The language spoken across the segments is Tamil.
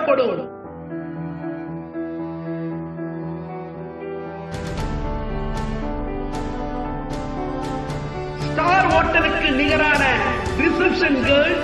வழங்கப்படும் ஸ்டார் ஹோட்டலுக்கு நிகரான reception girl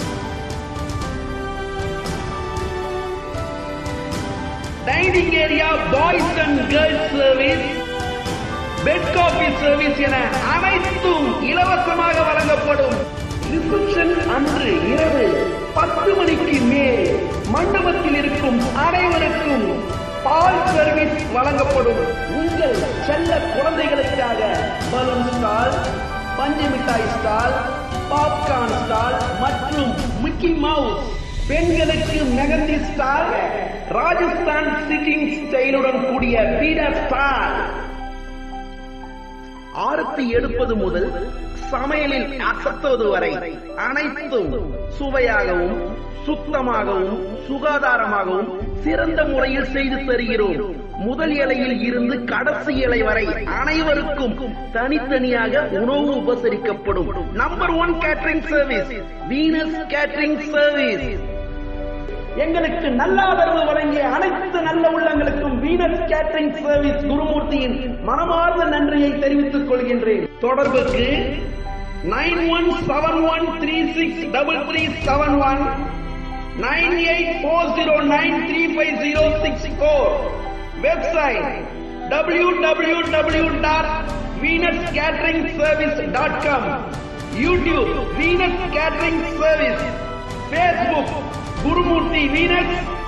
dining area boys and girls service bed coffee service என அனைத்தும் இலவசமாக வழங்கப்படும் ரிசப்ஷன் அன்று இரவு பத்து மணிக்கு மேல் மண்டபத்தில் இருக்கும் அனைவருக்கும் பால் சர்வீஸ் வழங்கப்படும் உங்கள் செல்ல குழந்தைகளுக்காக பலூன் ஸ்டால் பஞ்சு மிட்டாய் ஸ்டால் பாப்கார்ன் ஸ்டால் மற்றும் மிக்கி மவுஸ் பெண்களுக்கு மெகந்தி ஸ்டால் ராஜஸ்தான் சிட்டிங் ஸ்டைலுடன் கூடிய பீடர் ஸ்டால் ஆரத்தி எடுப்பது முதல் சமையலில் அசத்துவது வரை அனைத்தும் சுவையாகவும் சுத்தமாகவும் சுகாதாரமாகவும் சிறந்த முறையில் செய்து தருகிறோம் முதல் இலையில் இருந்து கடைசி இலை வரை அனைவருக்கும் தனித்தனியாக உணவு உபசரிக்கப்படும் number one catering service Venus catering service எங்களுக்கு நல்ல ஆதரவு வழங்கிய அனைத்து நல்ல உள்ளங்களுக்கும் வீனஸ் கேட்டரிங் சர்வீஸ் குருமூர்த்தியின் மனமார்ந்த நன்றியை தெரிவித்துக் கொள்கின்றேன் தொடர்புக்கு nine one seven one three six double three seven one nine eight four zero nine three five zero six four website W W W dot Venus catering service dot com YouTube Venus catering service Facebook Gurumurthy Venus